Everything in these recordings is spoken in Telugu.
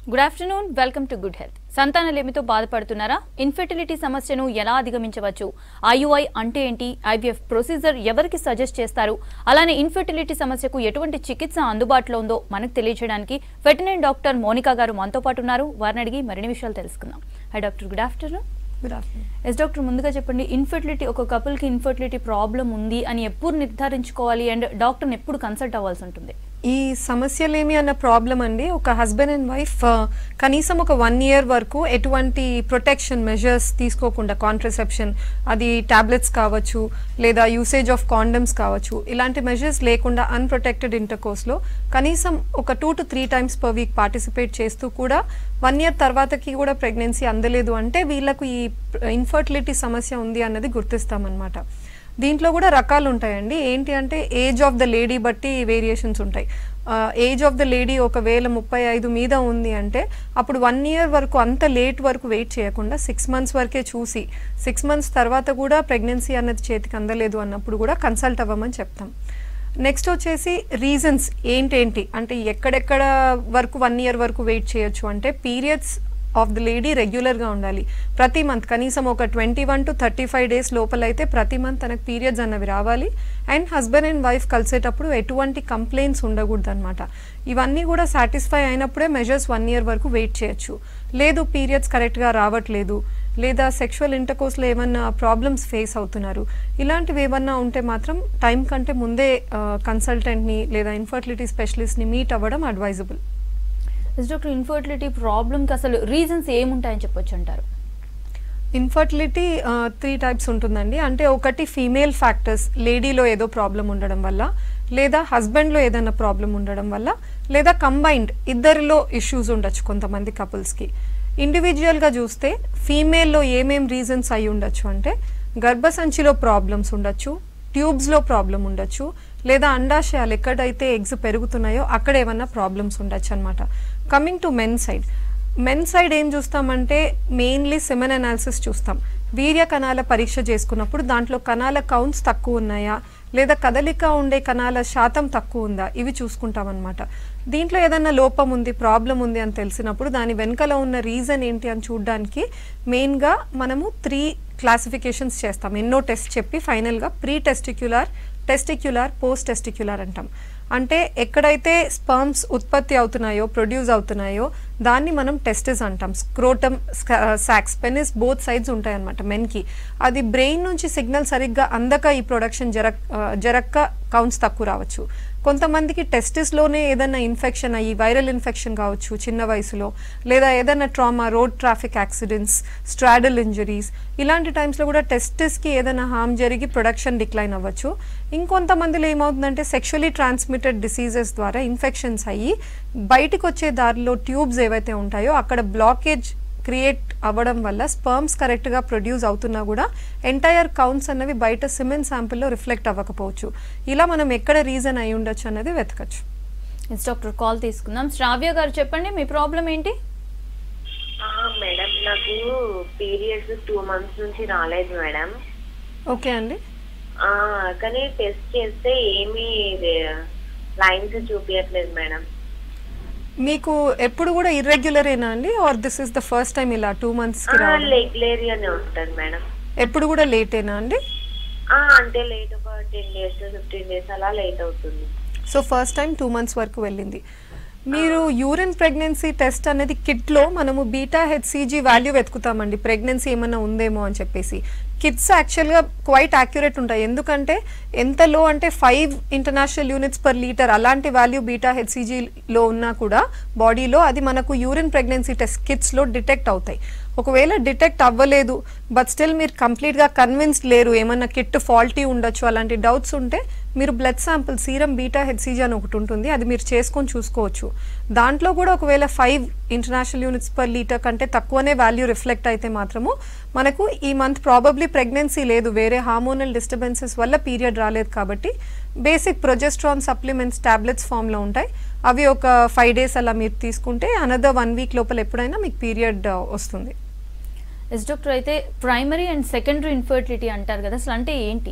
Good afternoon welcome to good health సంతానలేమితో బాధపడుతున్నారా ఇన్ఫెర్టిలిటీ సమస్యను ఎలా అధిగమించవచ్చు ఐయుఐ అంటే ఏంటి ఐవీఎఫ్ ప్రొసీజర్ ఎవరికి సజెస్ట్ చేస్తారు అలానే ఇన్ఫెర్టిలిటీ సమస్యకు ఎటువంటి చికిత్స అందుబాటులో ఉందో మనకు తెలియజేయడానికి వెటనరీ డాక్టర్ మోనికా గారు మనతో పాటు ఉన్నారు వారిని అడిగి మరిన్ని విషయాలు తెలుసుకుందాం hi doctor good afternoon good afternoon yes doctor ముందుగా చెప్పండి ఇన్ఫెర్టిలిటీ ఒక కపుల్కి ఇన్ఫెర్టిలిటీ ప్రాబ్లం ఉంది అని ఎప్పుడు నిర్ధారించుకోవాలి అండ్ డాక్టర్ని ఎప్పుడు కన్సల్ట్ అవ్వాల్సి ఉంటుంది ఈ సమస్యలేమి అన్న ప్రాబ్లం అండి ఒక హస్బెండ్ అండ్ వైఫ్ కనీసం ఒక వన్ ఇయర్ వరకు ఎటువంటి ప్రొటెక్షన్ మెజర్స్ తీసుకోకుండా కాంట్రసెప్షన్ అది టాబ్లెట్స్ కావచ్చు లేదా యూసేజ్ ఆఫ్ కాండమ్స్ కావచ్చు ఇలాంటి మెజర్స్ లేకుండా అన్ప్రొటెక్టెడ్ ఇంటర్కోర్స్లో కనీసం ఒక two to three times per week participate చేస్తూ కూడా వన్ ఇయర్ తర్వాతకి కూడా ప్రెగ్నెన్సీ అందలేదు అంటే వీళ్ళకు ఈ ఇన్ఫర్టిలిటీ సమస్య ఉంది అన్నది గుర్తిస్తామన్నమాట దీంట్లో కూడా రకాలు ఉంటాయండి ఏంటి అంటే ఏజ్ ఆఫ్ ద లేడీ బట్టి వేరియేషన్స్ ఉంటాయి ఏజ్ ఆఫ్ ద లేడీ ఒకవేళ ముప్పై ఐదు మీద ఉంది అంటే అప్పుడు వన్ ఇయర్ వరకు అంత లేట్ వరకు వెయిట్ చేయకుండా సిక్స్ మంత్స్ వరకే చూసి సిక్స్ మంత్స్ తర్వాత కూడా ప్రెగ్నెన్సీ అన్నది చేతికి అందలేదు అన్నప్పుడు కూడా కన్సల్ట్ అవ్వమని చెప్తాం నెక్స్ట్ వచ్చేసి రీజన్స్ ఏంటేంటి అంటే ఎక్కడెక్కడ వరకు వన్ ఇయర్ వరకు వెయిట్ చేయొచ్చు అంటే పీరియడ్స్ ఆఫ్ ద లేడీ రెగ్యులర్గా ఉండాలి ప్రతి మంత్ కనీసం ఒక twenty one to thirty five days లోపలైతే ప్రతి మంత్ తనకు పీరియడ్స్ అన్నవి రావాలి అండ్ హస్బెండ్ అండ్ వైఫ్ కలిసేటప్పుడు ఎటువంటి కంప్లైంట్స్ ఉండకూడదు అనమాట ఇవన్నీ కూడా సాటిస్ఫై అయినప్పుడే మెజర్స్ వన్ ఇయర్ వరకు వెయిట్ చేయొచ్చు లేదు పీరియడ్స్ కరెక్ట్గా రావట్లేదు లేదా సెక్షువల్ ఇంటర్కోర్స్లో ఏమన్నా ప్రాబ్లమ్స్ ఫేస్ అవుతున్నారు ఇలాంటివి ఏమన్నా ఉంటే మాత్రం టైం కంటే ముందే కన్సల్టెంట్ని లేదా ఇన్ఫర్టిలిటీ స్పెషలిస్ట్ని మీట్ అవ్వడం అడ్వైజబుల్ ఎస్ డాక్టర్ ఇన్ఫర్టిలిటీ ప్రాబ్లంకి అసలు రీజన్స్ ఏముంటాయని చెప్పొచ్చు అంటారు ఇన్ఫర్టిలిటీ త్రీ టైప్స్ ఉంటుందండి అంటే ఒకటి ఫీమేల్ ఫ్యాక్టర్స్ లేడీలో ఏదో ప్రాబ్లం ఉండడం వల్ల లేదా హస్బెండ్లో ఏదైనా ప్రాబ్లం ఉండడం వల్ల లేదా కంబైన్డ్ ఇద్దరిలో ఇష్యూస్ ఉండొచ్చు కొంతమంది కపుల్స్కి ఇండివిజువల్గా చూస్తే ఫీమేల్లో ఏమేం రీజన్స్ అయి ఉండొచ్చు అంటే గర్భసంచిలో ప్రాబ్లమ్స్ ఉండొచ్చు ట్యూబ్స్లో ప్రాబ్లం ఉండొచ్చు లేదా అండాశయాలు ఎక్కడైతే ఎగ్స్ పెరుగుతున్నాయో అక్కడ ఏమన్నా ప్రాబ్లమ్స్ ఉండొచ్చు అనమాట coming to men side men side ఏం చూస్తామంటే మెయిన్లీ సెమెన్ అనాలిసిస్ చూస్తాం వీర్య కణాల పరీక్ష చేసుకున్నప్పుడు దాంట్లో కణాల కౌంట్స్ తక్కువ ఉన్నాయా లేదా కదలిక ఉండే కణాల శాతం తక్కువ ఉందా ఇవి చూసుకుంటాం అనమాట దీంట్లో ఏదైనా లోపం ఉంది ప్రాబ్లం ఉంది అని తెలిసినప్పుడు దాని వెనకాల ఉన్న రీజన్ ఏంటి అని చూడడానికి మెయిన్గా మనము త్రీ క్లాసిఫికేషన్స్ చేస్తాం ఎన్నో టెస్ట్ చెప్పి ఫైనల్గా pre testicular testicular post testicular అంటాం అంటే ఎక్కడైతే స్పర్మ్స్ ఉత్పత్తి అవుతున్నాయో ప్రొడ్యూస్ అవుతున్నాయో దాన్ని మనం టెస్టిస్ అంటాం scrotum sacs penis both sides ఉంటాయి అనమాట మెన్కి అది బ్రెయిన్ నుంచి సిగ్నల్ సరిగ్గా అందక ఈ ప్రొడక్షన్ జరక్ ఆ, జరక్క కౌంట్స్ తక్కువ రావచ్చు కొంతమందికి టెస్టిస్లోనే ఏదైనా ఇన్ఫెక్షన్ అయ్యి వైరల్ ఇన్ఫెక్షన్ కావచ్చు చిన్న వయసులో లేదా ఏదైనా trauma road traffic accidents straddle injuries ఇలాంటి టైమ్స్లో కూడా టెస్టిస్కి ఏదైనా హామ్ జరిగి ప్రొడక్షన్ డిక్లైన్ అవ్వచ్చు ఇంకొంతమందిలో ఏమవుతుందంటే సెక్షువలీ ట్రాన్స్మిటెడ్ డిసీజెస్ ద్వారా ఇన్ఫెక్షన్స్ అయ్యి బయటికి వచ్చే దారిలో ట్యూబ్స్ ఏవైతే ఉంటాయో అక్కడ బ్లాకేజ్ క్రియేట్ అవ్వడం వల్ల స్పర్మ్స్ కరెక్ట్గా ప్రొడ్యూస్ అవుతున్నా కూడా ఎంటైర్ కౌంట్స్ అన్నవి బయట సిమెంట్ శాంపిల్లో రిఫ్లెక్ట్ అవ్వకపోవచ్చు ఇలా మనం ఎక్కడ రీజన్ అయి ఉండొచ్చు అన్నది వెతకచ్చు ఎస్ డాక్టర్ కాల్ తీసుకుందాం శ్రావ్య గారు చెప్పండి మీ ప్రాబ్లం ఏంటి ఆ, మేడం నాకు పీరియడ్స్ టూ మంత్స్ నుంచి రాలేదు మేడం ఓకే అండి ఆ, కానీ టెస్ట్ చేస్తే ఏమీ లైన్స్ చూపించట్లేదు మేడం మీకు ఎప్పుడు కూడా ఇర్రెగ్యులరేనా అండి or this is the first time ఇలా టూ మంత్స్కి రావడం రెగ్యులర్గానే ఉంటుంది మేడం ఎప్పుడు కూడా లేటేనా అండి ఆ, అంటే లేట్ ఒక టెన్ డేస్ ఫిఫ్టీన్ డేస్ అలా లేట్ అవుతుంది so first time two months వరకు వెళ్ళింది మీరు యూరిన్ ప్రెగ్నెన్సీ టెస్ట్ అనేది కిట్లో మనము బీటా హెచ్సిజీ వాల్యూ వెతుకుతామండి ప్రెగ్నెన్సీ ఏమన్నా ఉందేమో అని చెప్పేసి కిట్స్ యాక్చువల్గా క్వైట్ యాక్యురేట్ ఉంటాయి ఎందుకంటే ఎంత లో అంటే five international units per litre అలాంటి వాల్యూ బీటా హెచ్సిజీలో ఉన్నా కూడా బాడీలో అది మనకు యూరిన్ ప్రెగ్నెన్సీ టెస్ట్ కిట్స్లో డిటెక్ట్ అవుతాయి ఒకవేళ డిటెక్ట్ అవ్వలేదు బట్ స్టిల్ మీరు కంప్లీట్గా కన్విన్స్డ్ లేరు ఏమన్నా కిట్ ఫాల్టీ ఉండొచ్చు అలాంటి డౌట్స్ ఉంటే మీరు blood sample serum beta HCG అని ఒకటి ఉంటుంది అది మీరు చేసుకొని చూసుకోవచ్చు దాంట్లో కూడా ఒకవేళ five international units per litre కంటే తక్కువనే వాల్యూ రిఫ్లెక్ట్ అయితే మాత్రము మనకు ఈ మంత్ ప్రాబబ్లీ ప్రెగ్నెన్సీ లేదు వేరే హార్మోనల్ డిస్టర్బెన్సెస్ వల్ల పీరియడ్ రాలేదు కాబట్టి బేసిక్ ప్రొజెస్ట్రాన్ సప్లిమెంట్స్ టాబ్లెట్స్ ఫామ్లో ఉంటాయి అవి ఒక ఫైవ్ డేస్ అలా మీరు తీసుకుంటే అనదర్ వన్ వీక్ లోపల ఎప్పుడైనా మీకు పీరియడ్ వస్తుంది ఎస్ డాక్టర్ అయితే ప్రైమరీ అండ్ సెకండరీ ఇన్ఫర్టిలిటీ అంటారు కదా అసలు అంటే ఏంటి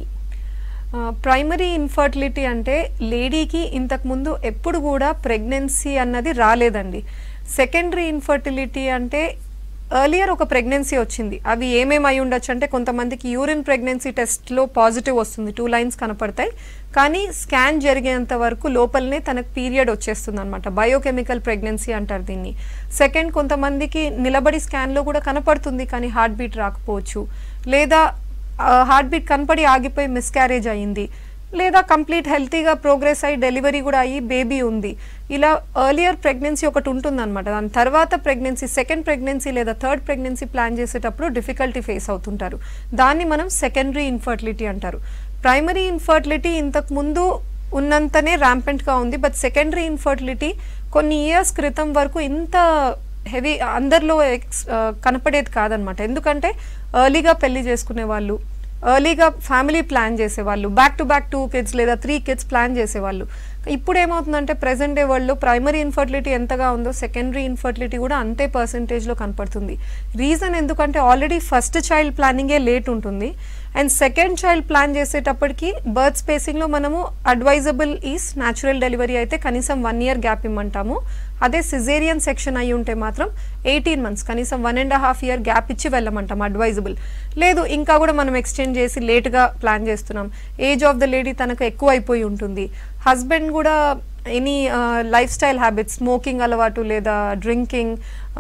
ప్రైమరీ ఇన్ఫర్టిలిటీ అంటే లేడీకి ఇంతకుముందు ఎప్పుడు కూడా ప్రెగ్నెన్సీ అన్నది రాలేదండి సెకండరీ ఇన్ఫర్టిలిటీ అంటే ఎర్లియర్ ఒక ప్రెగ్నెన్సీ వచ్చింది అవి ఏమేమి అయి ఉండొచ్చు అంటే కొంతమందికి యూరిన్ ప్రెగ్నెన్సీ టెస్ట్లో పాజిటివ్ వస్తుంది టూ లైన్స్ కనపడతాయి కానీ స్కాన్ జరిగేంత వరకు లోపలనే తనకు పీరియడ్ వచ్చేస్తుంది అనమాట బయోకెమికల్ ప్రెగ్నెన్సీ అంటారు దీన్ని సెకండ్ కొంతమందికి నిలబడి స్కాన్లో కూడా కనపడుతుంది కానీ హార్ట్ బీట్ రాకపోవచ్చు లేదా హార్ట్ బీట్ కనపడి ఆగిపోయి మిస్క్యారేజ్ అయ్యింది లేదా కంప్లీట్ హెల్తీగా ప్రోగ్రెస్ అయ్యి డెలివరీ కూడా అయ్యి బేబీ ఉంది ఇలా ఎర్లియర్ ప్రెగ్నెన్సీ ఒకటి ఉంటుందన్నమాట దాని తర్వాత ప్రెగ్నెన్సీ సెకండ్ ప్రెగ్నెన్సీ లేదా థర్డ్ ప్రెగ్నెన్సీ ప్లాన్ చేసేటప్పుడు డిఫికల్టీ ఫేస్ అవుతుంటారు దాన్ని మనం సెకండరీ ఇన్ఫర్టిలిటీ అంటారు ప్రైమరీ ఇన్ఫర్టిలిటీ ఇంతకు ముందు ఉన్నంతనే ర్యాంపెంట్గా ఉంది బట్ సెకండరీ ఇన్ఫర్టిలిటీ కొన్ని ఇయర్స్ క్రితం వరకు ఇంత హెవీ అందరిలో ఎక్స్ ఆ, కనపడేది కాదనమాట ఎందుకంటే ఎర్లీగా పెళ్లి చేసుకునే వాళ్ళు ఎర్లీగా ఫ్యామిలీ ప్లాన్ చేసేవాళ్ళు back to back two kids లేదా త్రీ కిడ్స్ ప్లాన్ చేసేవాళ్ళు ఇప్పుడు ఏమవుతుందంటే ప్రెసెంట్ డే వరల్డ్లో ప్రైమరీ ఇన్ఫర్టిలిటీ ఎంతగా ఉందో సెకండరీ ఇన్ఫర్టిలిటీ కూడా అంతే పర్సంటేజ్లో కనపడుతుంది రీజన్ ఎందుకంటే ఆల్రెడీ ఫస్ట్ చైల్డ్ ప్లానింగే లేట్ ఉంటుంది అండ్ సెకండ్ చైల్డ్ ప్లాన్ చేసేటప్పటికి బర్త్ స్పేసింగ్లో మనము అడ్వైజబుల్ ఈస్ న్యాచురల్ డెలివరీ అయితే కనీసం వన్ ఇయర్ గ్యాప్ ఇమ్మంటాము అదే సిజేరియన్ సెక్షన్ అయి ఉంటే మాత్రం ఎయిటీన్ మంత్స్ కనీసం one and half year gap ఇచ్చి వెళ్ళమంటాం అడ్వైజబుల్ లేదు ఇంకా కూడా మనం ఎక్స్టెండ్ చేసి లేట్గా ప్లాన్ చేస్తున్నాం ఏజ్ ఆఫ్ ద లేడీ తనకు ఎక్కువ అయిపోయి ఉంటుంది హస్బెండ్ కూడా any lifestyle habits smoking అలవాటు లేదా డ్రింకింగ్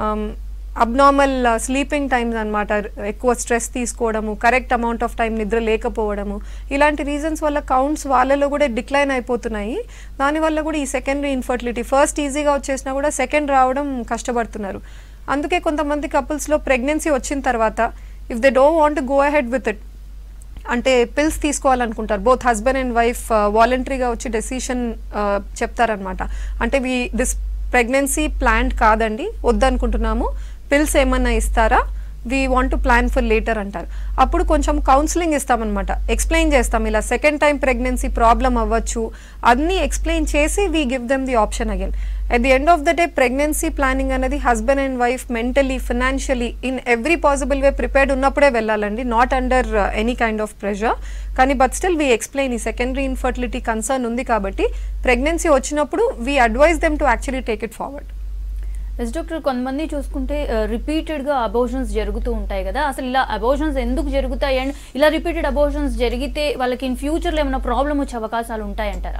అబ్నార్మల్ స్లీపింగ్ టైమ్స్ అన్నమాట ఎక్కువ స్ట్రెస్ తీసుకోవడము కరెక్ట్ అమౌంట్ ఆఫ్ టైం నిద్ర లేకపోవడము ఇలాంటి రీజన్స్ వల్ల కౌంట్స్ వాళ్ళలో కూడా డిక్లైన్ అయిపోతున్నాయి దానివల్ల కూడా ఈ సెకండరీ ఇన్ఫర్టిలిటీ ఫస్ట్ ఈజీగా వచ్చేసినా కూడా సెకండ్ రావడం కష్టపడుతున్నారు అందుకే కొంతమంది కపుల్స్లో ప్రెగ్నెన్సీ వచ్చిన తర్వాత if they don't want go ahead with it అంటే పిల్స్ తీసుకోవాలనుకుంటారు బోత్ హస్బెండ్ అండ్ వైఫ్ వాలంటరీగా వచ్చి డెసిషన్ చెప్తారనమాట అంటే వి దిస్ ప్రెగ్నెన్సీ ప్లాంట్ కాదండి వద్దనుకుంటున్నాము పిల్స్ ఏమన్నా ఇస్తారా we want to plan for later అంటారు అప్పుడు కొంచెం కౌన్సిలింగ్ ఇస్తామన్నమాట ఎక్స్ప్లెయిన్ చేస్తాం ఇలా సెకండ్ టైం ప్రెగ్నెన్సీ ప్రాబ్లం అవ్వచ్చు అన్నీ ఎక్స్ప్లెయిన్ చేసి we give them the option again at the end of the day pregnancy planning అనేది husband and wife mentally financially in every possible way prepared ఉన్నప్పుడే వెళ్ళాలండి not under any kind of pressure కానీ బట్ స్టిల్ వీ ఎక్స్ప్లెయిన్ ఈ సెకండరీ ఇన్ఫర్టిలిటీ కన్సర్న్ ఉంది కాబట్టి ప్రెగ్నెన్సీ వచ్చినప్పుడు we advise them to actually take it forward yes doctor కొంతమంది చూసుకుంటే రిపీటెడ్గా అబోషన్స్ జరుగుతూ ఉంటాయి కదా అసలు ఇలా అబోషన్స్ ఎందుకు జరుగుతాయి అండ్ ఇలా రిపీటెడ్ అబోషన్స్ జరిగితే వాళ్ళకి ఇన్ ఫ్యూచర్లో ఏమైనా ప్రాబ్లం వచ్చే అవకాశాలు ఉంటాయంటారా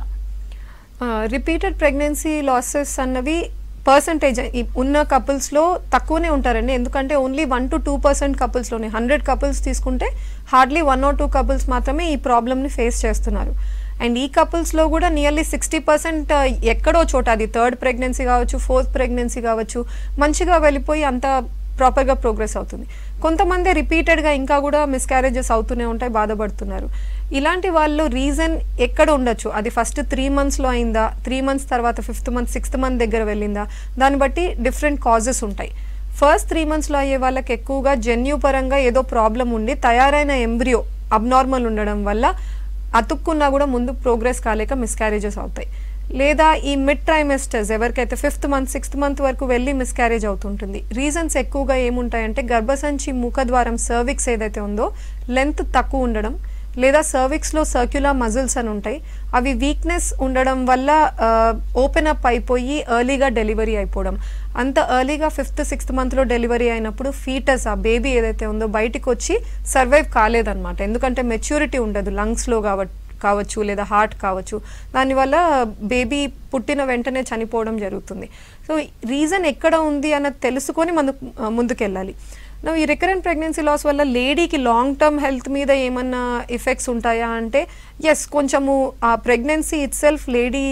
రిపీటెడ్ ప్రెగ్నెన్సీ లాసెస్ అన్నవి పర్సంటేజ్ ఉన్న కపుల్స్లో తక్కువనే ఉంటారండి ఎందుకంటే only one to two percent కపుల్స్లోనే హండ్రెడ్ కపుల్స్ తీసుకుంటే hardly one or two couples మాత్రమే ఈ ప్రాబ్లమ్ని ఫేస్ చేస్తున్నారు అండ్ ఈ కపుల్స్లో కూడా నియర్లీ సిక్స్టీ పర్సెంట్ ఎక్కడో చోట అది థర్డ్ ప్రెగ్నెన్సీ కావచ్చు ఫోర్త్ ప్రెగ్నెన్సీ కావచ్చు మంచిగా వెళ్ళిపోయి అంత ప్రాపర్గా ప్రోగ్రెస్ అవుతుంది కొంతమంది రిపీటెడ్గా ఇంకా కూడా మిస్క్యారేజెస్ అవుతూనే ఉంటాయి బాధపడుతున్నారు ఇలాంటి వాళ్ళు రీజన్ ఎక్కడ ఉండొచ్చు అది ఫస్ట్ త్రీ మంత్స్లో అయిందా త్రీ మంత్స్ తర్వాత ఫిఫ్త్ మంత్ సిక్స్త్ మంత్ దగ్గర వెళ్ళిందా దాన్ని బట్టి డిఫరెంట్ కాజెస్ ఉంటాయి ఫస్ట్ త్రీ మంత్స్లో అయ్యే వాళ్ళకి ఎక్కువగా జన్యు పరంగా ఏదో ప్రాబ్లం ఉండి తయారైన ఎంబ్రియో అబ్నార్మల్ ఉండడం వల్ల అతుక్కున్నా కూడా ముందు ప్రోగ్రెస్ కాలేక మిస్క్యారేజెస్ అవుతాయి లేదా ఈ మిడ్ ట్రైమెస్టర్స్ ఎవరికైతే ఫిఫ్త్ మంత్ సిక్స్త్ మంత్ వరకు వెళ్ళి మిస్క్యారేజ్ అవుతుంటుంది రీజన్స్ ఎక్కువగా ఏముంటాయంటే గర్భసంచి ముఖద్వారం సర్విక్స్ ఏదైతే ఉందో లెంత్ తక్కువ ఉండడం లేదా సర్విక్స్లో సర్క్యులర్ మజిల్స్ అని ఉంటాయి అవి వీక్నెస్ ఉండడం వల్ల ఓపెన్ అప్ అయిపోయి ఎర్లీగా డెలివరీ అయిపోవడం అంత ఎర్లీగా ఫిఫ్త్ సిక్స్త్ మంత్లో డెలివరీ అయినప్పుడు ఫీటస్ ఆ బేబీ ఏదైతే ఉందో బయటికి వచ్చి సర్వైవ్ కాలేదన్నమాట ఎందుకంటే మెచ్యూరిటీ ఉండదు లంగ్స్లో కాబట్టి కావచ్చు లేదా హార్ట్ కావచ్చు దానివల్ల బేబీ పుట్టిన వెంటనే చనిపోవడం జరుగుతుంది సో రీజన్ ఎక్కడ ఉంది అన్నది తెలుసుకొని మనం ముందుకెళ్ళాలి నా ఈ రికరెంట్ ప్రెగ్నెన్సీ లాస్ వల్ల లేడీకి లాంగ్ టర్మ్ హెల్త్ మీద ఏమన్నా ఎఫెక్ట్స్ ఉంటాయా అంటే ఎస్ కొంచెము ఆ pregnancy itself lady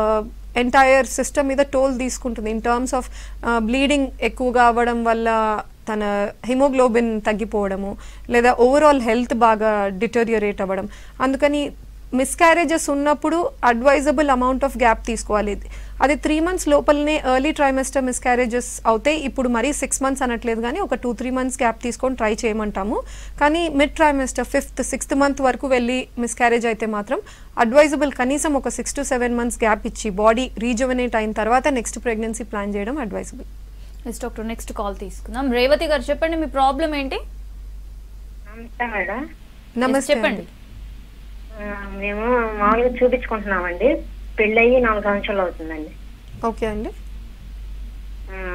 entire system మీద టోల్ తీసుకుంటుంది ఇన్ టర్మ్స్ ఆఫ్ బ్లీడింగ్ ఎక్కువగా అవ్వడం వల్ల తన హిమోగ్లోబిన్ తగ్గిపోవడము లేదా ఓవరాల్ హెల్త్ బాగా డిటోరియోరేట్ అవ్వడం అందుకని మిస్క్యారేజెస్ ఉన్నప్పుడు అడ్వైజబుల్ అమౌంట్ ఆఫ్ గ్యాప్ తీసుకోవాలి అది త్రీ మంత్స్ లోపలనే ఎర్లీ ట్రైమెస్టర్ మిస్క్యారేజెస్ అవుతాయి ఇప్పుడు మరీ సిక్స్ మంత్స్ అనట్లేదు కానీ ఒక టూ త్రీ మంత్స్ గ్యాప్ తీసుకొని ట్రై చేయమంటాము కానీ mid trimester fifth sixth month వరకు వెళ్ళి మిస్క్యారేజ్ అయితే మాత్రం అడ్వైజబుల్ కనీసం ఒక six to seven months gap ఇచ్చి బాడీ రీజువనేట్ అయిన తర్వాత నెక్స్ట్ ప్రెగ్నెన్సీ ప్లాన్ చేయడం advisable yes doctor next call తీసుకుందాం రేవతి గారు చెప్పండి మీ ప్రాబ్లం ఏంటి నమస్తే మేడం నమస్తే చెప్పండి అండి. ఆ, మేము మామూలుగా చూపించుకుంటున్నామండి పెళ్ళయి నాలుగు సంవత్సరాలు అవుతుందండి ఓకే అండి ఆ,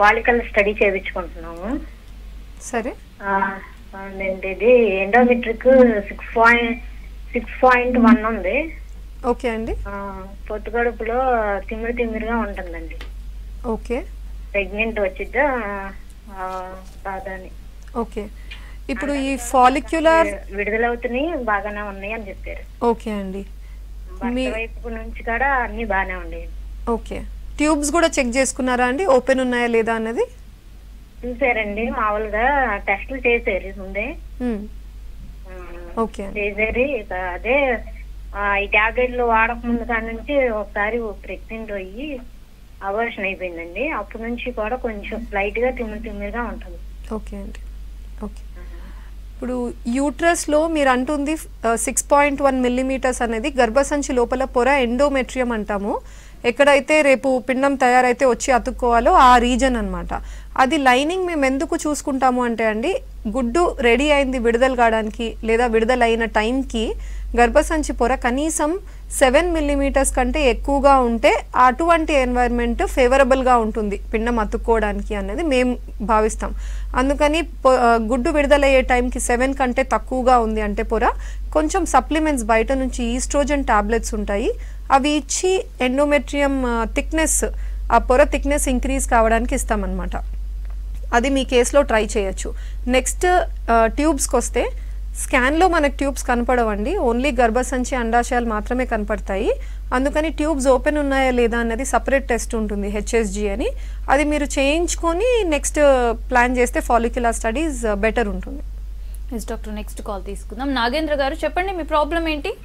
ఫాలికల్ స్టడీ చేయించుకుంటున్నాము సరే ఆ, అవునండి ఇది endometric six point six point one ఉంది ఓకే అండి ఆ, పొత్తు కడుపులో తిమ్మిరి తిమ్మిరిగా ఉంటుందండి ఓకే ప్రెగ్నెంట్ వచ్చిద్దా ఆ, కాదా అని ఓకే ఇప్పుడు ఈ ఫాలిక్యులర్ విడుదలవుతున్నాయి బాగానే ఉన్నాయి అని చెప్పారు ఓకే అండి భర్త మీ- వైపు నుంచి కూడా అన్ని బాగానే ఉండేవి ఓకే ట్యూబ్స్ కూడా చెక్ చేసుకున్నారా అండి ఓపెన్ ఉన్నాయా లేదా అన్నది చూసారండి మామూలుగా టెస్టులు చేశారు ముందే మ్మ్. ఆ, ఓకే అండి చేశారు ఇక అదే ఆ, ఈ టాబ్లెట్లు వాడక ముందు కాడ నుంచి ఒకసారి ప్రెగ్నెంట్ అయ్యి అవర్షన్ అయిపోయిందండి అప్పటి నుంచి కూడా కొంచెం లైట్ గా తిమ్మిరి తిమ్మిరిగా ఉంటుంది ఓకే అండి ఓకే ఇప్పుడు యూట్రస్లో మీరు అంటుంది సిక్స్ పాయింట్ వన్ మిల్లీమీటర్స్ అనేది గర్భసంచి లోపల పొర ఎండోమెట్రియం అంటాము ఎక్కడైతే రేపు పిండం తయారైతే వచ్చి అతుక్కోవాలో ఆ రీజన్ అన్నమాట అది లైనింగ్ మేము ఎందుకు చూసుకుంటాము అంటే అండి గుడ్డు రెడీ అయింది విడుదల కావడానికి లేదా విడుదలైన టైంకి గర్భసంచి పొర కనీసం సెవెన్ మిల్లీమీటర్స్ కంటే ఎక్కువగా ఉంటే అటువంటి ఎన్వైర్న్మెంట్ ఫేవరబుల్గా ఉంటుంది పిండం అతుక్కోవడానికి అనేది మేము భావిస్తాం అందుకని పొ- ఆ, గుడ్డు విడుదలయ్యే టైంకి సెవెన్ కంటే తక్కువగా ఉంది అంటే పొర కొంచెం సప్లిమెంట్స్ బయట నుంచి ఈస్ట్రోజన్ టాబ్లెట్స్ ఉంటాయి అవి ఇచ్చి ఎండోమెట్రియం థిక్నెస్ ఆ పొర థిక్నెస్ ఇంక్రీజ్ కావడానికి ఇస్తామన్నమాట అది మీ కేసులో ట్రై చేయొచ్చు నెక్స్ట్ ట్యూబ్స్కి వస్తే స్కాన్లో మనకు ట్యూబ్స్ కనపడవండి ఓన్లీ గర్భసంచి అండాశయాలు మాత్రమే కనపడతాయి అందుకని ట్యూబ్స్ ఓపెన్ ఉన్నాయా లేదా అన్నది సపరేట్ టెస్ట్ ఉంటుంది హెచ్ఎస్జి అని అది మీరు చేయించుకొని నెక్స్ట్ ప్లాన్ చేస్తే ఫాలిక్యులర్ స్టడీస్ బెటర్ ఉంటుంది ఎస్ డాక్టర్ నెక్స్ట్ కాల్ తీసుకుందాం నాగేంద్ర గారు చెప్పండి మీ ప్రాబ్లం ఏంటి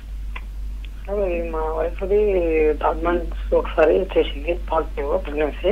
అది మా వైఫ్ది డాక్యుమెంట్స్ ఒకసారి చేసింది పాజిటివ్ ప్రెగ్నెన్సీ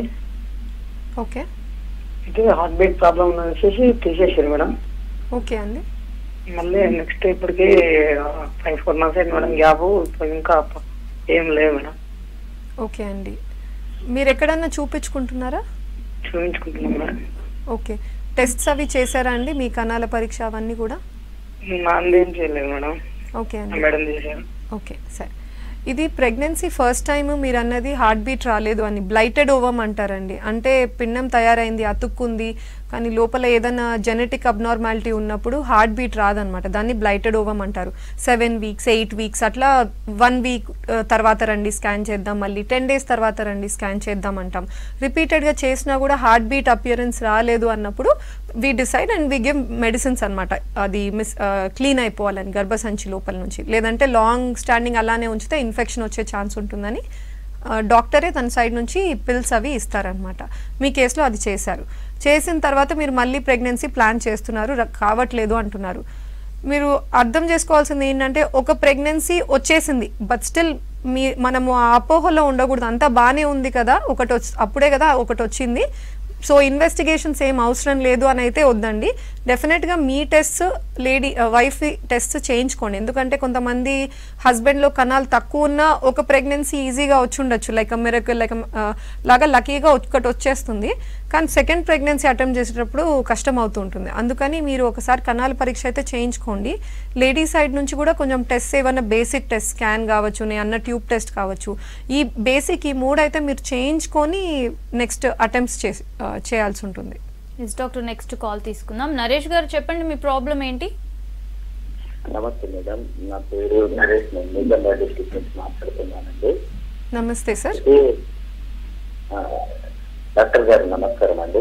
ఓకే అయితే హార్ట్ బీట్ ప్రాబ్లం వచ్చేసి తీసేసారు మేడం ఓకే అండి మళ్ళీ నెక్స్ట్ ఇప్పటికి ఫైవ్ ఫోర్ మంత్స్ అయింది మేడం గ్యాప్ ఇప్పుడు ఇంకా ఏం లేవు మేడం ఓకే అండి మీరు ఎక్కడన్నా చూపించుకుంటున్నారా చూపించుకుంటున్నాం మేడం ఓకే టెస్ట్స్ అవి చేశారా అండి మీ కణాల పరీక్ష అవన్నీ కూడా నాది ఏం చేయలేదు మేడం ఓకే అండి మేడం చేశారు ఓకే సరే ఇది ప్రెగ్నెన్సీ ఫస్ట్ టైం మీరు అన్నది హార్ట్ బీట్ రాలేదు అని బ్లైటెడ్ ఓవమ్ అంటారండి అంటే పిండం తయారైంది అతుక్కుంది కానీ లోపల ఏదైనా జెనెటిక్ అబ్నార్మాలిటీ ఉన్నప్పుడు హార్ట్ బీట్ రాదనమాట దాన్ని బ్లైటెడ్ ఓవమ్ అంటారు సెవెన్ వీక్స్ ఎయిట్ వీక్స్ అట్లా వన్ వీక్ తర్వాత రండి స్కాన్ చేద్దాం మళ్ళీ టెన్ డేస్ తర్వాత రండి స్కాన్ చేద్దాం అంటాం రిపీటెడ్గా చేసినా కూడా హార్ట్ బీట్ అపియరెన్స్ రాలేదు అన్నప్పుడు we decide and we give medicines అనమాట అది మిస్ క్లీన్ అయిపోవాలని గర్భసంచి లోపల నుంచి లేదంటే లాంగ్ స్టాండింగ్ అలానే ఉంచితే ఇన్ఫెక్షన్ వచ్చే ఛాన్స్ ఉంటుందని ఆ, డాక్టరే తన సైడ్ నుంచి పిల్స్ అవి ఇస్తారనమాట మీ కేసులో అది చేశారు చేసిన తర్వాత మీరు మళ్ళీ ప్రెగ్నెన్సీ ప్లాన్ చేస్తున్నారు ర- కావట్లేదు అంటున్నారు మీరు అర్థం చేసుకోవాల్సింది ఏంటంటే ఒక ప్రెగ్నెన్సీ వచ్చేసింది బట్ స్టిల్ మీ మనము ఆ అపోహలో ఉండకూడదు అంతా బాగానే ఉంది కదా ఒకటి వచ్చి అప్పుడే కదా ఒకటి వచ్చింది సో ఇన్వెస్టిగేషన్స్ ఏం అవసరం లేదు అని అయితే వద్దండి డెఫినెట్గా మీ టెస్ట్ లేడీ వైఫ్ టెస్ట్ చేయించుకోండి ఎందుకంటే కొంతమంది హస్బెండ్లో కణాలు తక్కువ ఉన్న ఒక ప్రెగ్నెన్సీ ఈజీగా వచ్చి ఉండొచ్చు లైక్ మిరకల్ లైక్ లాగా లక్కీగా ఒకటి వచ్చేస్తుంది కానీ సెకండ్ ప్రెగ్నెన్సీ అటెంప్ట్ చేసేటప్పుడు కష్టం అవుతూ ఉంటుంది అందుకని మీరు ఒకసారి కణాల పరీక్ష అయితే చేయించుకోండి లేడీ సైడ్ నుంచి కూడా కొంచెం టెస్ట్ ఏమైనా బేసిక్ టెస్ట్ స్కాన్ కావచ్చు నేను అన్న ట్యూబ్ టెస్ట్ కావచ్చు ఈ బేసిక్ ఈ మూడు అయితే మీరు చేయించుకొని నెక్స్ట్ అటెంప్ట్స్ చేసి ఆ, చేయాల్సి ఉంటుంది ఎస్ డాక్టర్ నెక్స్ట్ కాల్ తీసుకుందాం నరేష్ గారు చెప్పండి మీ ప్రాబ్లం ఏంటి నమస్తే మేడం నా పేరు నరేష్ నేను నిజామాబాద్ డిస్ట్రిక్ట్ నుంచి మాట్లాడుతున్నానండి నమస్తే సార్ ఇది ఆ, డాక్టర్ గారు నమస్కారం అండి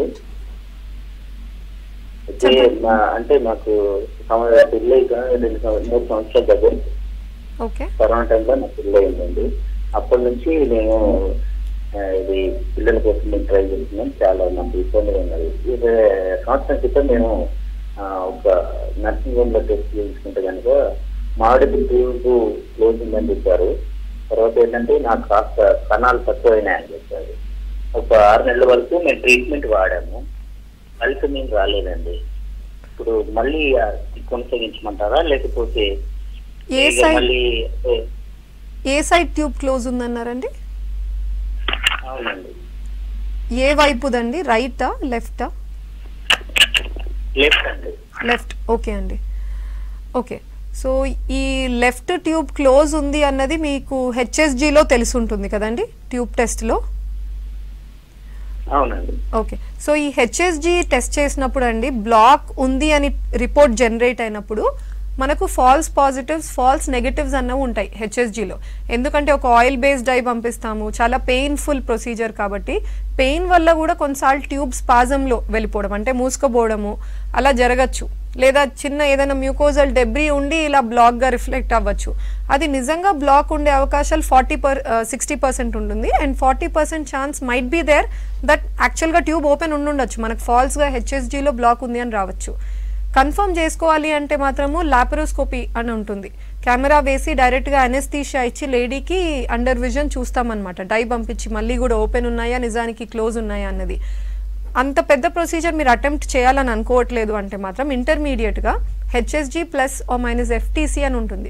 అయితే మా అంటే మాకు సంవ- పెళ్ళి కా- రెండు సంవ- మూడు సంవత్సరాల దగ్గర ఓకే కరోనా టైంలో నా పెళ్ళి అయిందండి అప్పటి నుంచి నేను ఆ, ఇది పిల్లల కోసం నేను ట్రై చేస్తున్నాను చాలా నాకు ఇబ్బందులు ఉన్నది ఇది సంవత్సరం క్రితం నేను ఆ, ఒక నర్సింగ్ హోమ్ లో టెస్ట్ చేయించుకుంటే కనుక మామిడి ట్యూబ్ క్లోజ్ ఉందని చెప్పారు తర్వాత ఏంటంటే నాకు కాస్త కణాలు తక్కువైనాయని చెప్పారు ఒక ఆరు నెలల వరకు మేము ట్రీట్మెంట్ వాడాము ఫలితం ఏం రాలేదండి ఇప్పుడు మళ్ళీ ఆ, కొనసాగించమంటారా లేకపోతే ఏ ఇక సైడ్ మళ్ళీ అంటే ఏ సైడ్ ట్యూబ్ క్లోజ్ ఉందన్నారండి అవునండి ఏ వైపుదండి రైటా లెఫ్టా లెఫ్ట్ అండి లెఫ్ట్ ఓకే అండి ఓకే సో ఈ లెఫ్ట్ ట్యూబ్ క్లోజ్ ఉంది అన్నది మీకు హెచ్ఎస్జిలో తెలిసి ఉంటుంది కదండి ట్యూబ్ టెస్ట్లో అవునండి ఓకే సో ఈ హెచ్ఎస్జి టెస్ట్ చేసినప్పుడు అండి బ్లాక్ ఉంది అని రిపోర్ట్ జనరేట్ అయినప్పుడు మనకు ఫాల్స్ పాజిటివ్స్ ఫాల్స్ నెగటివ్స్ అన్నవి ఉంటాయి హెచ్ఎస్జిలో ఎందుకంటే ఒక ఆయిల్ బేస్డ్ డై పంపిస్తాము చాలా పెయిన్ఫుల్ ప్రొసీజర్ కాబట్టి పెయిన్ వల్ల కూడా కొన్నిసార్లు ట్యూబ్ స్పాజంలో వెళ్ళిపోవడం అంటే మూసుకుపోవడము అలా జరగచ్చు లేదా చిన్న ఏదైనా మ్యూకోజల్ డెబ్రీ ఉండి ఇలా బ్లాక్గా రిఫ్లెక్ట్ అవ్వచ్చు అది నిజంగా బ్లాక్ ఉండే అవకాశాలు ఫార్టీ పర్ సిక్స్టీ పర్సెంట్ ఉంటుంది and forty percent chance might be there that యాక్చువల్గా ట్యూబ్ ఓపెన్ ఉండుండొచ్చు మనకు ఫాల్స్గా హెచ్ఎస్జీలో బ్లాక్ ఉంది అని రావచ్చు కన్ఫర్మ్ చేసుకోవాలి అంటే మాత్రము లాపరోస్కోపీ అని ఉంటుంది కెమెరా వేసి డైరెక్ట్గా అనెస్థీషియా ఇచ్చి లేడీకి అండర్ విజన్ చూస్తామన్నమాట డై పంపించి మళ్ళీ కూడా ఓపెన్ ఉన్నాయా నిజానికి క్లోజ్ ఉన్నాయా అన్నది అంత పెద్ద ప్రొసీజర్ మీరు అటెంప్ట్ చేయాలని అనుకోవట్లేదు అంటే మాత్రం ఇంటర్మీడియట్గా HSG plus or minus FTC అని ఉంటుంది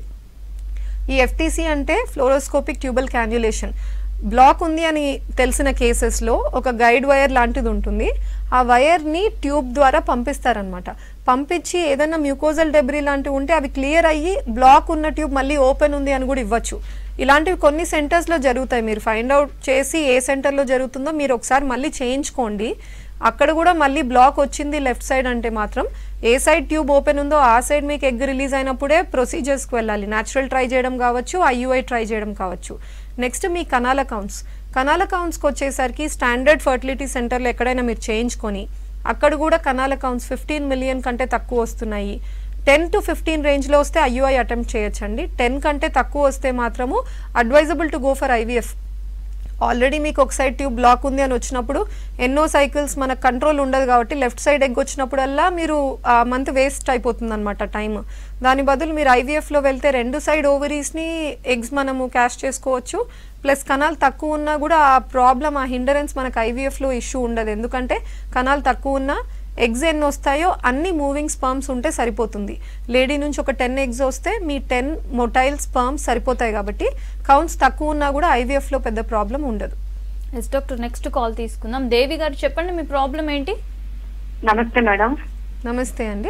ఈ ఎఫ్టీసీ అంటే ఫ్లోరోస్కోపిక్ ట్యూబల్ క్యాన్యులేషన్ బ్లాక్ ఉంది అని తెలిసిన కేసెస్లో ఒక గైడ్ వైర్ లాంటిది ఉంటుంది ఆ వైర్ని ట్యూబ్ ద్వారా పంపిస్తారనమాట పంపించి ఏదైనా మ్యూకోజల్ డెబ్రీ లాంటివి ఉంటే అవి క్లియర్ అయ్యి బ్లాక్ ఉన్న ట్యూబ్ మళ్ళీ ఓపెన్ ఉంది అని కూడా ఇవ్వచ్చు ఇలాంటివి కొన్ని సెంటర్స్లో జరుగుతాయి మీరు ఫైండ్ అవుట్ చేసి ఏ సెంటర్లో జరుగుతుందో మీరు ఒకసారి మళ్ళీ చేయించుకోండి అక్కడ కూడా మళ్ళీ బ్లాక్ వచ్చింది లెఫ్ట్ సైడ్ అంటే మాత్రం ఏ సైడ్ ట్యూబ్ ఓపెన్ ఉందో ఆ సైడ్ మీకు ఎగ్ రిలీజ్ అయినప్పుడే ప్రొసీజర్స్కి వెళ్ళాలి న్యాచురల్ ట్రై చేయడం కావచ్చు ఐయుఐ ట్రై చేయడం కావచ్చు నెక్స్ట్ మీ కనాల కౌంట్స్ కనాల కౌంట్స్కి వచ్చేసరికి స్టాండర్డ్ ఫర్టిలిటీ సెంటర్లో ఎక్కడైనా మీరు చేయించుకొని అక్కడ కూడా కనాల కౌంట్స్ ఫిఫ్టీన్ మిలియన్ కంటే తక్కువ వస్తున్నాయి టెన్ టు ఫిఫ్టీన్ రేంజ్లో వస్తే ఐయుఐ అటెంప్ట్ చేయొచ్చండి టెన్ కంటే తక్కువ వస్తే మాత్రము advisable to go for IVF already మీకు ఒక సైడ్ ట్యూబ్ బ్లాక్ ఉంది అని వచ్చినప్పుడు ఎన్నో సైకిల్స్ మనకు కంట్రోల్ ఉండదు కాబట్టి లెఫ్ట్ సైడ్ ఎగ్ వచ్చినప్పుడల్లా మీరు ఆ మంత్ వేస్ట్ అయిపోతుంది అనమాట టైం దాని బదులు మీరు ఐవీఎఫ్లో వెళ్తే రెండు సైడ్ ఓవరీస్ని ఎగ్స్ మనము క్యాష్ చేసుకోవచ్చు ప్లస్ కణాలు తక్కువ ఉన్నా కూడా ఆ ప్రాబ్లం ఆ హిండరెన్స్ మనకు ఐవీఎఫ్లో ఇష్యూ ఉండదు ఎందుకంటే కణాలు తక్కువ ఉన్నా ఎగ్స్ ఎన్ని వస్తాయో అన్ని మూవింగ్ స్పర్మ్స్ ఉంటే సరిపోతుంది లేడీ నుంచి ఒక టెన్ ఎగ్స్ వస్తే మీ టెన్ మొటైల్ స్పర్మ్స్ సరిపోతాయి కాబట్టి కౌంట్స్ తక్కువ ఉన్నా కూడా ఐవీఎఫ్లో పెద్ద ప్రాబ్లం ఉండదు ఎస్ డాక్టర్ నెక్స్ట్ కాల్ తీసుకుందాం దేవి గారు చెప్పండి మీ ప్రాబ్లం ఏంటి నమస్తే మేడం నమస్తే అండి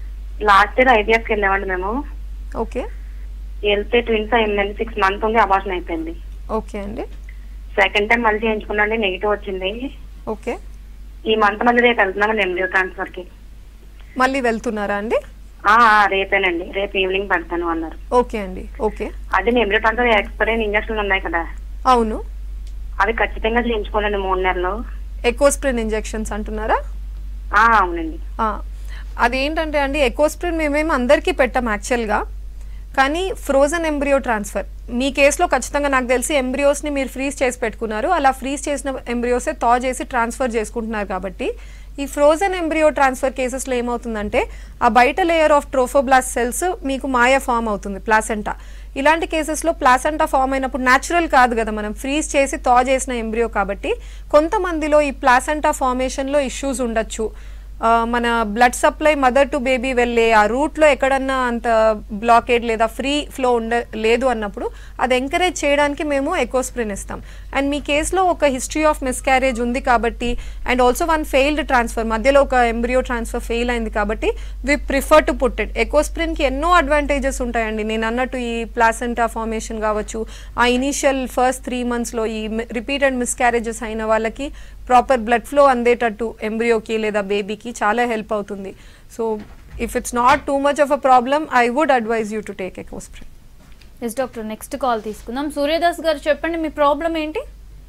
లాస్ట్ ఇయర్ ఐవీఎఫ్కి వెళ్ళామండి మేము ఓకే వెళ్తే ట్విన్స్ అయిందండి సిక్స్ మంత్ ఉంది అబార్షన్ అయిపోయింది ఓకే అండి సెకండ్ టైం మళ్ళీ చేయించుకున్నాండి నెగిటివ్ వచ్చింది ఓకే ఈ మంత్ మళ్ళీ రేపు వెళ్తున్నామండి ఎంబ్రియో ట్రాన్స్ఫర్ కి మళ్ళీ వెళ్తున్నారా అండి ఆ, ఆ, రేపేనండి రేపు ఈవినింగ్ పెడతాను అన్నారు ఓకే అండి ఓకే అదే ఎంబ్రియో ట్రాన్స్ఫర్ ఎక్స్పైర్ అయిన ఇంజక్షన్లు ఉన్నాయి కదా అవును అవి ఖచ్చితంగా చేయించుకోవాలండి మూడు నెలలు ఎకోస్ప్రిన్ ఇంజెక్షన్స్ అంటున్నారా ఆ, అవునండి ఆ, అదేంటంటే అండి ఎకోస్ప్రిన్ మేమేమి అందరికీ పెట్టాం యాక్చువల్గా కానీ ఫ్రోజన్ ఎంబ్రియో ట్రాన్స్ఫర్ మీ కేసులో ఖచ్చితంగా నాకు తెలిసి ఎంబ్రియోస్ని మీరు ఫ్రీజ్ చేసి పెట్టుకున్నారు అలా ఫ్రీజ్ చేసిన ఎంబ్రియోసే తా చేసి ట్రాన్స్ఫర్ చేసుకుంటున్నారు కాబట్టి ఈ ఫ్రోజన్ ఎంబ్రియో ట్రాన్స్ఫర్ కేసెస్లో ఏమవుతుందంటే ఆ బయట లేయర్ ఆఫ్ ట్రోఫోబ్లాస్ట్ సెల్స్ మీకు మాయా ఫామ్ అవుతుంది ప్లాసెంటా ఇలాంటి కేసెస్లో ప్లాసెంటా ఫామ్ అయినప్పుడు న్యాచురల్ కాదు కదా మనం ఫ్రీజ్ చేసి తా చేసిన ఎంబ్రియో కాబట్టి కొంతమందిలో ఈ ప్లాసెంటా ఫార్మేషన్లో ఇష్యూస్ ఉండొచ్చు ఆ, మన blood supply mother to baby వెళ్ళే ఆ రూట్లో ఎక్కడన్నా అంత బ్లాకేడ్ లేదా ఫ్రీ ఫ్లో ఉండ లేదు అన్నప్పుడు అది ఎంకరేజ్ చేయడానికి మేము ఎకోస్ప్రిన్ ఇస్తాం అండ్ మీ కేసులో ఒక హిస్టరీ ఆఫ్ మిస్క్యారేజ్ ఉంది కాబట్టి and also one failed transfer మధ్యలో ఒక ఎంబ్రియో ట్రాన్స్ఫర్ ఫెయిల్ అయింది కాబట్టి we prefer to put it ఎకోస్ప్రిన్కి ఎన్నో అడ్వాంటేజెస్ ఉంటాయండి నేను అన్నట్టు ఈ ప్లాసెంటా ఫార్మేషన్ కావచ్చు ఆ ఇనీషియల్ ఫస్ట్ త్రీ మంత్స్లో ఈ రిపీటెడ్ మిస్క్యారేజెస్ అయిన వాళ్ళకి ప్రాపర్ బ్లడ్ ఫ్లో అందేటట్టు ఎంబ్రియోకి లేదా బేబీకి చాలా హెల్ప్ అవుతుంది so if it's not too much of a problem I would advise you to take Ecosprin yes doctor next call తీసుకుందాం సూర్యదాస్ గారు చెప్పండి మీ ప్రాబ్లం ఏంటి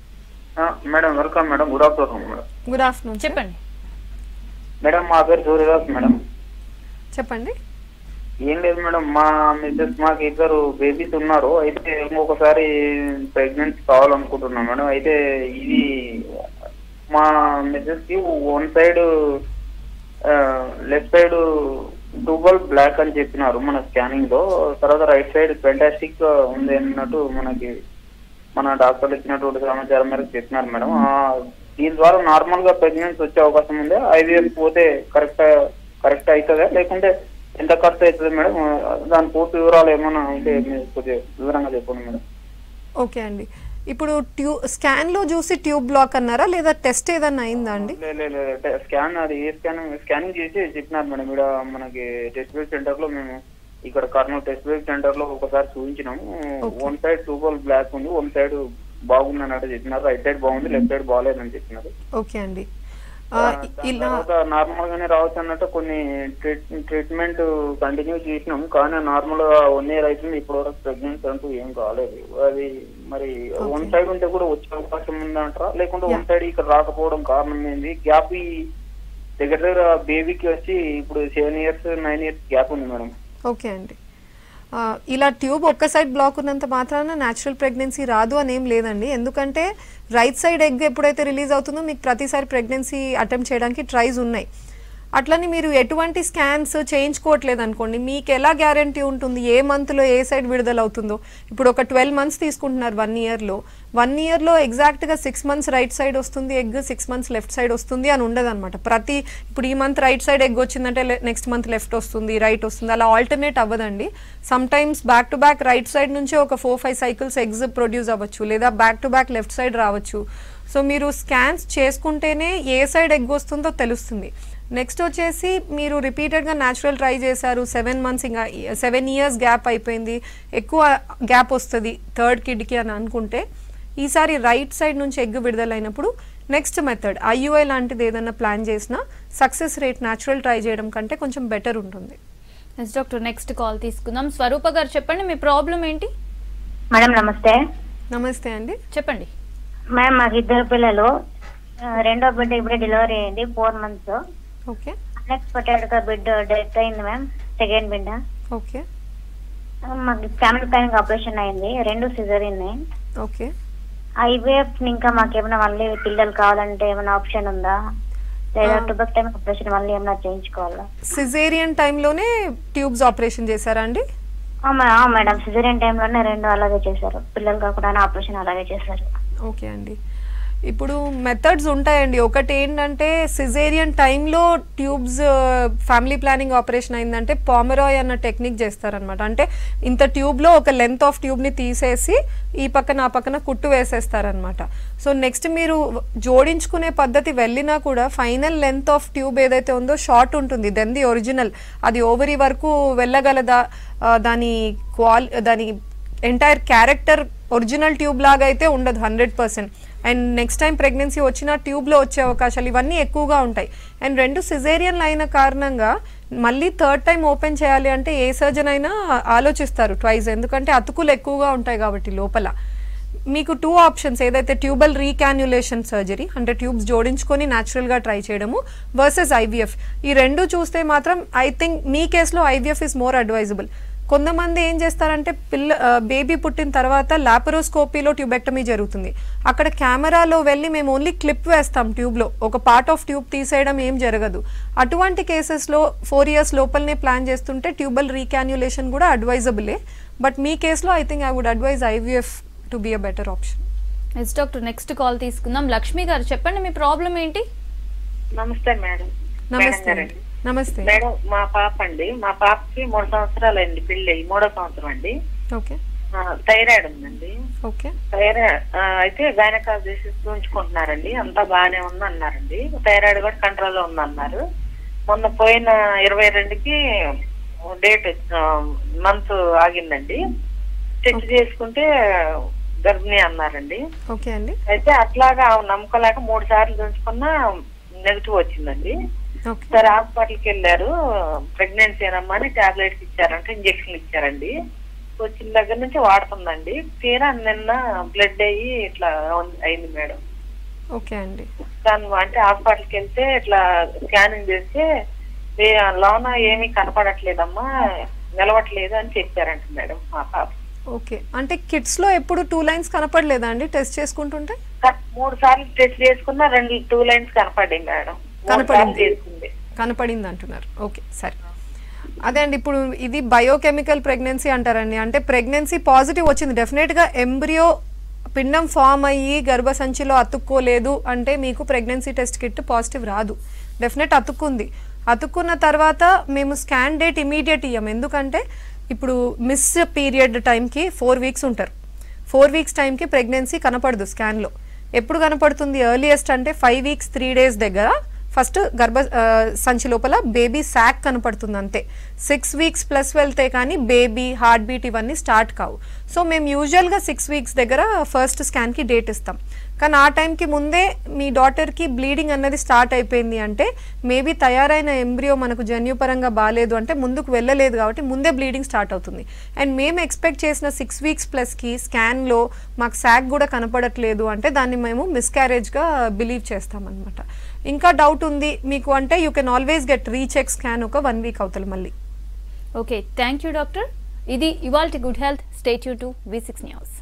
madam welcome madam good afternoon madam good afternoon చెప్పండి మేడం మా పేరు సూర్యదాస్ మేడం చెప్పండి ఏం లేదు మేడం మా మిస్సెస్ మాకు ఇద్దరు బేబీస్ ఉన్నారు అయితే ఇంకొకసారి ప్రెగ్నెన్సీ కావాలనుకుంటున్నాం మేడం అయితే ఇది మా మిస్సెస్ కి one side left side tubal block అని చెప్పినారు మన స్కానింగ్ లో తర్వాత రైట్ సైడ్ ఫెంటాస్టిక్ ఉంది అన్నట్టు మనకి మన డాక్టర్లు ఇచ్చినటువంటి సమాచారం మేరకు చెప్పినారు మేడం ఆ, దీని ద్వారా నార్మల్ గా ప్రెగ్నెన్సీ వచ్చే అవకాశం ఉంది ఐవీఎఫ్ పోతే కరెక్ట్ కరెక్ట్ అవుతుందా లేకుంటే ఎంత ఖర్చు అవుతుంది మేడం ఆ, దాని పూర్తి వివరాలు ఏమైనా ఉంటే మీరు కొద్దిగా వివరంగా చెప్పండి మేడం ఓకే అండి ఇప్పుడు ట్యూ స్కాన్లో చూసి ట్యూబ్ బ్లాక్ అన్నారా లేదా టెస్ట్ ఏదన్నా అయిందా అండి లే- లే- లే, టే- స్కాన్ అది ఏ స్కానింగ్ స్కానింగ్ చేసి చెప్పినారు మేడం ఇక్కడ మనకి టెస్ట్ బేక్ సెంటర్ లో మేము ఇక్కడ కర్నూలు టెస్ట్ బేక్ సెంటర్ లో ఒకసారి చూపించినాము వన్ సైడ్ టూబల్ బ్లాక్ ఉంది వన్ సైడ్ బాగుంది అన్నట్టు చెప్పినారు రైట్ సైడ్ బాగుంది లెఫ్ట్ సైడ్ బాగాలేదని చెప్పినారు ఓకే అండి ఆ, ఆ, దాని ఇలా తర్వాత నార్మల్ గానే రావచ్చు అన్నట్టు కొన్ని ట్రీట్- ట్రీట్మెంట్ కంటిన్యూ చేసినాం కానీ నార్మల్ గా వన్ ఇయర్ అవుతుంది ఇప్పటి వరకు ప్రెగ్నెన్సీ అంటూ ఏం కాలేదు అది మరి వన్ సైడ్ ఉంటే కూడా వచ్చే అవకాశం ఉందంటారా లేకుంటే వన్ సైడ్ ఇక్కడ రాకపోవడం కారణం ఏంది గ్యాప్ ఈ దగ్గర దగ్గర బేబీకి వచ్చి ఇప్పుడు seven years nine years gap ఉంది మేడం ఓకే అండి ఆ, ఇలా ట్యూబ్ ఒక్క సైడ్ బ్లాక్ ఉన్నంత మాత్రాన న్యాచురల్ ప్రెగ్నెన్సీ రాదు అని ఏం లేదండి ఎందుకంటే రైట్ సైడ్ ఎగ్ ఎప్పుడైతే రిలీజ్ అవుతుందో మీకు ప్రతిసారి ప్రెగ్నెన్సీ అటెంప్ట్ చేయడానికి ట్రైస్ ఉన్నాయి అట్లని మీరు ఎటువంటి స్కాన్స్ చేయించుకోవట్లేదు అనుకోండి మీకు ఎలా గ్యారంటీ ఉంటుంది ఏ మంత్లో ఏ సైడ్ విడుదల అవుతుందో ఇప్పుడు ఒక ట్వెల్వ్ మంత్స్ తీసుకుంటున్నారు వన్ ఇయర్లో వన్ ఇయర్లో ఎగ్జాక్ట్గా సిక్స్ మంత్స్ రైట్ సైడ్ వస్తుంది egg six months left side వస్తుంది అని ఉండదు అనమాట ప్రతి ఇప్పుడు ఈ మంత్ రైట్ సైడ్ ఎగ్ వచ్చిందంటే నెక్స్ట్ మంత్ లెఫ్ట్ వస్తుంది రైట్ వస్తుంది అలా ఆల్టర్నేట్ అవ్వదండి some times back to back right side నుంచి ఒక four five cycles eggs produce అవ్వచ్చు లేదా back to back left side రావచ్చు సో మీరు స్కాన్స్ చేసుకుంటేనే ఏ సైడ్ ఎగ్ వస్తుందో తెలుస్తుంది నెక్స్ట్ వచ్చేసి మీరు రిపీటెడ్గా న్యాచురల్ ట్రై చేశారు సెవెన్ మంత్స్ ఇంకా సెవెన్ ఇయర్స్ గ్యాప్ అయిపోయింది ఎక్కువ గ్యాప్ వస్తుంది థర్డ్ కిడ్కి అని అనుకుంటే ఈసారి రైట్ సైడ్ నుంచి ఎగ్ విడుదలైనప్పుడు నెక్స్ట్ మెథడ్ ఐయుఐ లాంటిది ఏదైనా ప్లాన్ చేసినా సక్సెస్ రేట్ న్యాచురల్ ట్రై చేయడం కంటే కొంచెం బెటర్ ఉంటుంది ఎస్ డాక్టర్ నెక్స్ట్ కాల్ తీసుకుందాం స్వరూప గారు చెప్పండి మీ ప్రాబ్లం ఏంటి మేడం నమస్తే నమస్తే అండి చెప్పండి మేడం మాకు ఇద్దరు పిల్లలు ఆ, రెండో బిడ్డ ఇప్పుడే డెలివరీ అయింది ఫోర్ మంత్స్ ఓకే అన్ఎక్స్పెక్టెడ్ గా బిడ్డ డెత్ అయింది మ్యామ్ సెకండ్ బిడ్డ ఓకే ఆ, మాకు ఫ్యామిలీ ప్లానింగ్ ఆపరేషన్ అయింది రెండు సిజరీన్ ఓకే ఐవీఎఫ్ ఇంకా మాకు ఏమైనా మళ్ళీ పిల్లలు కావాలంటే ఏమైనా ఆప్షన్ ఉందా లేదా ఆ. టుబక్ టైం ఆపరేషన్ మళ్ళీ ఏమైనా చేయించుకోవాలా సిజేరియన్ టైంలోనే ట్యూబ్స్ ఆపరేషన్ చేశారా అండి ఆ, మే- ఆ, మేడం సిజరీన్ టైంలోనే రెండు అలాగే చేశారు పిల్లలు కాకుండా ఆపరేషన్ అలాగే చేశారు ఓకే అండి ఇప్పుడు మెథడ్స్ ఉంటాయండి ఒకటి ఏంటంటే సిజేరియన్ టైంలో ట్యూబ్స్ ఫ్యామిలీ ప్లానింగ్ ఆపరేషన్ అయిందంటే పామరాయ్ అన్న టెక్నిక్ చేస్తారనమాట అంటే ఇంత ట్యూబ్లో ఒక లెంత్ ఆఫ్ ట్యూబ్ని తీసేసి ఈ పక్కన ఆ పక్కన కుట్టు వేసేస్తారనమాట సో నెక్స్ట్ మీరు జోడించుకునే పద్ధతి వెళ్ళినా కూడా ఫైనల్ లెంత్ ఆఫ్ ట్యూబ్ ఏదైతే ఉందో షార్ట్ ఉంటుంది దెన్ ది ఒరిజినల్ అది ఓవరీ వరకు వెళ్ళగలదా ఆ, దాని క్వాల్ దాని ఎంటైర్ క్యారెక్టర్ ఒరిజినల్ ట్యూబ్ లాగా అయితే ఉండదు hundred percent and next time pregnancy వచ్చిన ట్యూబ్లో వచ్చే అవకాశాలు ఇవన్నీ ఎక్కువగా ఉంటాయి అండ్ రెండు సిజేరియన్లు అయిన కారణంగా మళ్ళీ థర్డ్ టైం ఓపెన్ చేయాలి అంటే ఏ సర్జన్ అయినా ఆలోచిస్తారు ట్వైస్ ఎందుకంటే అతుకులు ఎక్కువగా ఉంటాయి కాబట్టి లోపల మీకు టూ ఆప్షన్స్ ఏదైతే ట్యూబల్ రీకాన్యులేషన్ సర్జరీ అంటే ట్యూబ్స్ జోడించుకొని న్యాచురల్గా ట్రై చేయడము వర్సెస్ ఐవీఎఫ్ ఈ రెండు చూస్తే మాత్రం ఐ థింక్ మీ కేసులో ఐవీఎఫ్ ఇస్ మోర్ అడ్వైజబుల్ కొంతమంది ఏం చేస్తారంటే పిల్ల బేబీ పుట్టిన తర్వాత లాపరోస్కోపీలో ట్యూబెక్టమీ జరుగుతుంది అక్కడ కెమెరాలో వెళ్ళి మేము ఓన్లీ క్లిప్ వేస్తాం ట్యూబ్లో ఒక పార్ట్ ఆఫ్ ట్యూబ్ తీసేయడం ఏం జరగదు అటువంటి కేసెస్లో ఫోర్ ఇయర్స్ లోపలనే ప్లాన్ చేస్తుంటే ట్యూబల్ రీకాన్యులేషన్ కూడా అడ్వైజబులే బట్ మీ కేసులో I think I would advise IVF to be a better option yes doctor next call తీసుకుందాం లక్ష్మి గారు చెప్పండి మీ ప్రాబ్లం ఏంటి నమస్తే మేడం నమస్తే మేడం అండి గారండి. నమస్తే మేడం మా పాప అండి మా పాపకి మూడు సంవత్సరాలు అయింది పెళ్లి మూడో సంవత్సరం అండి ఓకే ఆ, థైరాయిడ్ ఉందండి ఓకే థైరాయిడ్ ఆ, అయితే గైనకాలజిస్ట్ ఉంచుకుంటున్నారండి అంతా బాగానే ఉంది అన్నారండి థైరాయిడ్ కూడా కంట్రోల్ లో ఉంది అన్నారు మొన్న పోయిన ఇరవై రెండుకి డేట్ మంత్ ఆగిందండి చెక్ చేసుకుంటే గర్భిణి అన్నారండి ఓకే అండి అయితే అట్లాగా ఆమె నమ్మకలేక మూడు సార్లు ఉంచుకున్నా నెగిటివ్ వచ్చిందండి ఓకే సరే హాస్పిటల్కి వెళ్ళారు ప్రెగ్నెన్సీ ఏనమ్మా అని టాబ్లెట్స్ ఇచ్చారంటే ఇంజక్షన్ ఇచ్చారండి వచ్చిన దగ్గర నుంచి వాడుతుందండి తీరా నిన్న బ్లడ్ అయ్యి ఇట్లా ఉం- అయింది మేడం ఓకే అండి దాని అంటే హాస్పిటల్కి వెళ్తే ఇట్లా స్కానింగ్ చేస్తే ఏ- లోన ఏమీ కనపడట్లేదమ్మా నిలవట్లేదు అని చెప్పారంట మేడం మా పాప ఓకే అంటే కిడ్స్ లో ఎప్పుడు టూ లైన్స్ కనపడలేదా అండి టెస్ట్ చేసుకుంటుంటే క- మూడు సార్లు టెస్ట్ చేసుకున్నా రెండు టూ లైన్స్ కనపడ్డాయి మేడం మూడు సార్లు కనపడింది చేసుకుంది కనపడింది అంటున్నారు ఓకే సరే అదే అండి ఇప్పుడు ఇది బయోకెమికల్ ప్రెగ్నెన్సీ అంటారండి అంటే ప్రెగ్నెన్సీ పాజిటివ్ వచ్చింది డెఫినెట్గా ఎంబ్రియో పిండం ఫామ్ అయ్యి గర్భసంచిలో అతుక్కోలేదు అంటే మీకు ప్రెగ్నెన్సీ టెస్ట్ కిట్ పాజిటివ్ రాదు డెఫినెట్ అతుక్కుంది అతుక్కున్న తర్వాత మేము స్కాన్ డేట్ ఇమీడియట్ ఇయ్యం ఎందుకంటే ఇప్పుడు మిస్ పీరియడ్ టైంకి ఫోర్ వీక్స్ ఉంటారు ఫోర్ వీక్స్ టైంకి ప్రెగ్నెన్సీ కనపడదు స్కాన్లో ఎప్పుడు కనపడుతుంది ఎర్లియస్ట్ అంటే ఫైవ్ వీక్స్ త్రీ డేస్ దగ్గర ఫస్ట్ గర్భ ఆ, సంచి లోపల బేబీ శాక్ కనపడుతుంది అంతే సిక్స్ వీక్స్ ప్లస్ వెళ్తే కానీ బేబీ హార్ట్ బీట్ ఇవన్నీ స్టార్ట్ కావు సో మేము యూజువల్గా సిక్స్ వీక్స్ దగ్గర ఫస్ట్ స్కాన్కి డేట్ ఇస్తాం కానీ ఆ టైంకి ముందే మీ డాటర్కి బ్లీడింగ్ అన్నది స్టార్ట్ అయిపోయింది అంటే మేబీ తయారైన ఎంబ్రియో మనకు జన్యుపరంగా బాగాలేదు అంటే ముందుకు వెళ్ళలేదు కాబట్టి ముందే బ్లీడింగ్ స్టార్ట్ అవుతుంది అండ్ మేము ఎక్స్పెక్ట్ చేసిన సిక్స్ వీక్స్ ప్లస్కి స్కాన్లో మాకు శాక్ కూడా కనపడట్లేదు అంటే దాన్ని మేము మిస్క్యారేజ్గా బిలీవ్ చేస్తామన్నమాట ఇంకా డౌట్ ఉంది మీకు అంటే you can always get recheck scan ఒక వన్ వీక్ అవుతుంది మళ్ళీ ఓకే థ్యాంక్ యూ డాక్టర్ ఇది ఇవాల్టి good health state you to V six news